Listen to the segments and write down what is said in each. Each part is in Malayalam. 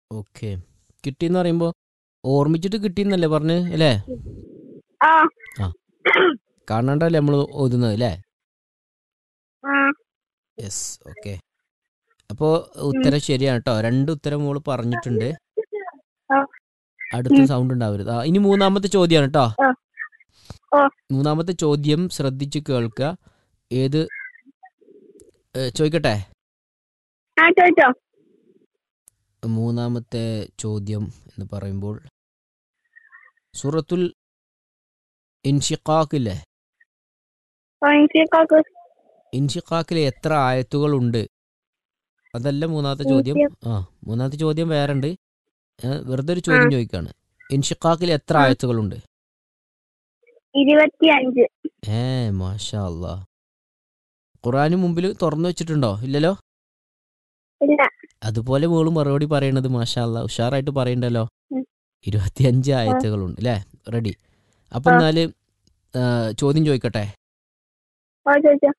ഓക്കെ കിട്ടിയെന്ന് പറയുമ്പോൾ ഓർമ്മിച്ചിട്ട് കിട്ടിയെന്നല്ലേ പറഞ്ഞ് അല്ലേ ആ കാണണ്ടല്ലേ നമ്മൾ ഓതുന്നത് അല്ലേ ആ യെസ് ഓക്കെ അപ്പോൾ ഉത്തരം ശരിയാണ് കേട്ടോ രണ്ട് ഉത്തരം മോള് പറഞ്ഞിട്ടുണ്ട് ആ. അടുത്ത ഉം. സൗണ്ട് ഉണ്ടാവരുത് ആ ഇനി മൂന്നാമത്തെ ചോദ്യമാണ് കേട്ടോ ആ. ആ. മൂന്നാമത്തെ ചോദ്യം ശ്രദ്ധിച്ച് കേൾക്കുക ഏത് ഏ, ചോദിക്കട്ടെ ആ ചോദിച്ചോ മൂന്നാമത്തെ ചോദ്യം എന്ന് പറയുമ്പോൾ സൂറത്തുൽ ഇൻഷിഖാഖില്ലേ ഓയിൻസിക്കോക്ക് ഇൻഷിഖാഖിൽ എത്ര ആയത്തുകളുണ്ട് അതല്ല മൂന്നാമത്തെ ചോദ്യം ആ മൂന്നാമത്തെ ചോദ്യം വേറെ ഉണ്ട് ഞാൻ വെറുതെ ഒരു ചോദ്യം ചോദിക്കാണ് ഇൻഷിഖാഖിൽ എത്ര ആ. ആയത്തുകളുണ്ട് ഇരുപത്തി അഞ്ച് ഏ മാഷാ അല്ലാ ഖുറാന് മുമ്പിൽ തുറന്നു വെച്ചിട്ടുണ്ടോ ഇല്ലല്ലോ ഇല്ല അതുപോലെ മോള് മറുപടി പറയണത് മാഷാ അല്ലാ ഉഷാറായിട്ട് പറയണ്ടല്ലോ ഉം. ഇരുപത്തിയഞ്ച് ആയത്തുകളുണ്ട് അല്ലേ റെഡി അപ്പൊ ആ. എന്നാല് ആ, ചോദ്യം ചോദിക്കട്ടെ ഓ ചോദിച്ചോ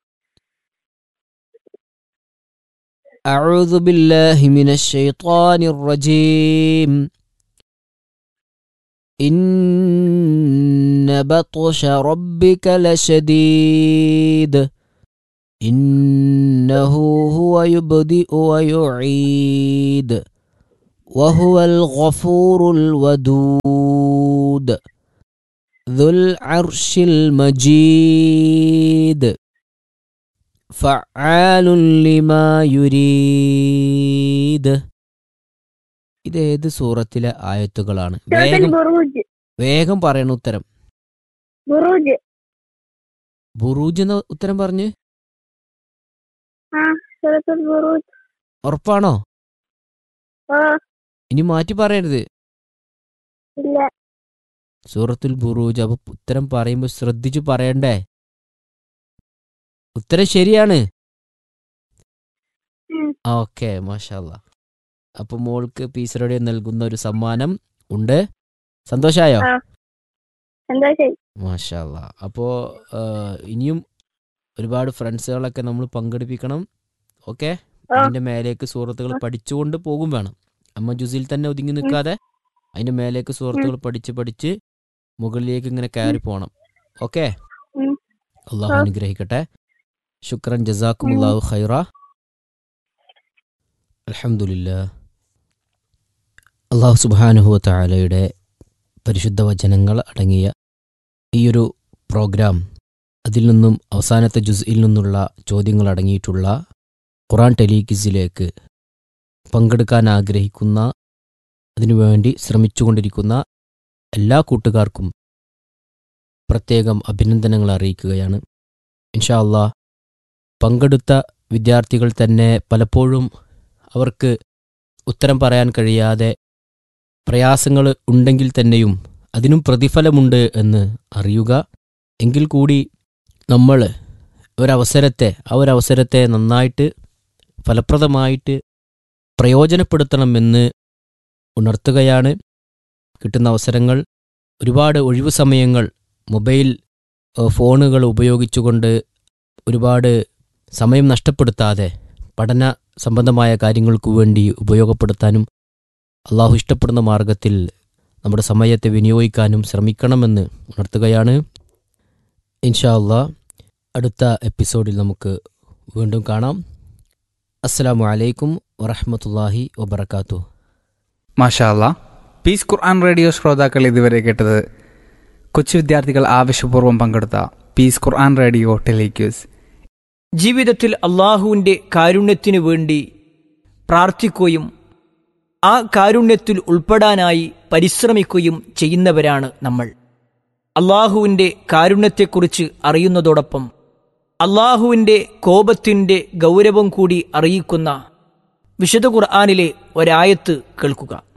أعوذ بالله من الشيطان الرجيم إن بطش ربك لشديد إنه هو يبدئ ويعيد وهو الغفور الودود ذو العرش المجيد فعال لما يريد ഇത് ഏത് സൂറത്തിലെ ആയത്തുകളാണ് ചോദ്യം വേഗം ബുറൂജ് വേഗം പറയണ ഉത്തരം ബുറൂജ് ബുറൂജ് എന്ന ഉത്തരം പറഞ്ഞ് ആ സൂറത്തുൽ ബുറൂജ് ഉറപ്പാണോ ഓ ഇനി മാറ്റി പറയരുത് ഇല്ല സൂറത്തുൽ ബുറൂജ് അപ്പൊ ഉത്തരം പറയുമ്പോൾ ശ്രദ്ധിച്ചു പറയണ്ടേ ഉത്തരം ശരിയാണ് ഉം. ഓക്കെ മാഷാല്ല അപ്പൊ മോൾക്ക് പീസറുടെ നൽകുന്ന ഒരു സമ്മാനം ഉണ്ട് സന്തോഷായോ ആ. സന്തോഷായി മാഷാല്ല അപ്പോ ആ, ഇനിയും ഒരുപാട് ഫ്രണ്ട്സുകളൊക്കെ നമ്മൾ പങ്കെടുപ്പിക്കണം ഓക്കെ ആ. അതിന്റെ മേലേക്ക് സുഹൃത്തുക്കൾ പഠിച്ചുകൊണ്ട് പോകും വേണം അമ്മ ജുസിൽ തന്നെ ഒതുങ്ങി നിൽക്കാതെ അതിന്റെ മേലേക്ക് സുഹൃത്തുക്കൾ പഠിച്ച് പഠിച്ച് മുകളിലേക്ക് ഇങ്ങനെ കയറി പോകണം ഓക്കെ ഉം. അള്ളാഹു ആ. അനുഗ്രഹിക്കട്ടെ ശുക്രൻ ജസാക്കുമുല്ലാഹു ഖൈറ അൽഹംദുലില്ല അള്ളാഹു സുബാനുഹു താലയുടെ പരിശുദ്ധ വചനങ്ങൾ അടങ്ങിയ ഈയൊരു പ്രോഗ്രാം അതിൽ നിന്നും അവസാനത്തെ ജുസ്ഇൽ നിന്നുള്ള ചോദ്യങ്ങൾ അടങ്ങിയിട്ടുള്ള ഖുറാൻ ടെലികിസിലേക്ക് പങ്കെടുക്കാൻ ആഗ്രഹിക്കുന്ന അതിനുവേണ്ടി ശ്രമിച്ചുകൊണ്ടിരിക്കുന്ന എല്ലാ കൂട്ടുകാർക്കും പ്രത്യേകം അഭിനന്ദനങ്ങൾ അറിയിക്കുകയാണ് ഇൻഷാ അള്ളാ പങ്കെടുത്ത വിദ്യാർത്ഥികൾ തന്നെ പലപ്പോഴും അവർക്ക് ഉത്തരം പറയാൻ കഴിയാതെ പ്രയാസങ്ങൾ ഉണ്ടെങ്കിൽ തന്നെയും അതിനും പ്രതിഫലമുണ്ട് എന്ന് അറിയുക എങ്കിൽ കൂടി നമ്മൾ ഒരവസരത്തെ ആ ഒരവസരത്തെ നന്നായിട്ട് ഫലപ്രദമായിട്ട് പ്രയോജനപ്പെടുത്തണമെന്ന് ഉണർത്തുകയാണ് കിട്ടുന്ന അവസരങ്ങൾ ഒരുപാട് ഒഴിവു സമയങ്ങൾ മൊബൈൽ ഏഹ്, ഫോണുകൾ ഉപയോഗിച്ചുകൊണ്ട് ഒരുപാട് സമയം നഷ്ടപ്പെടുത്താതെ പഠന സംബന്ധമായ കാര്യങ്ങൾക്കു വേണ്ടി ഉപയോഗപ്പെടുത്താനും അള്ളാഹു ഇഷ്ടപ്പെടുന്ന മാർഗത്തിൽ നമ്മുടെ സമയത്തെ വിനിയോഗിക്കാനും ശ്രമിക്കണമെന്ന് ഉണർത്തുകയാണ് ഇൻഷാ അള്ളാ അടുത്ത എപ്പിസോഡിൽ നമുക്ക് വീണ്ടും കാണാം അസ്സലാമു അലൈക്കും വറഹമത്തല്ലാഹി വബർക്കാത്തു മാഷാല്ല പീസ് ഖുർആൻ റേഡിയോ ശ്രോതാക്കൾ ഇതുവരെ കേട്ടത് കൊച്ചു വിദ്യാർത്ഥികൾ ആവശ്യപൂർവ്വം പങ്കെടുത്ത പീസ് ഖുർആൻ റേഡിയോ ടെലിക്യൂസ് ജീവിതത്തിൽ അള്ളാഹുവിൻ്റെ കാരുണ്യത്തിനു വേണ്ടി പ്രാർത്ഥിക്കുകയും ആ കാരുണ്യത്തിൽ ഉൾപ്പെടാനായി പരിശ്രമിക്കുകയും ചെയ്യുന്നവരാണ് നമ്മൾ അള്ളാഹുവിൻ്റെ കാരുണ്യത്തെക്കുറിച്ച് അറിയുന്നതോടൊപ്പം അള്ളാഹുവിൻ്റെ കോപത്തിൻ്റെ ഗൗരവം കൂടി അറിയിക്കുന്ന വിശുദ്ധ ഖുർആാനിലെ ഒരായത്ത് കേൾക്കുക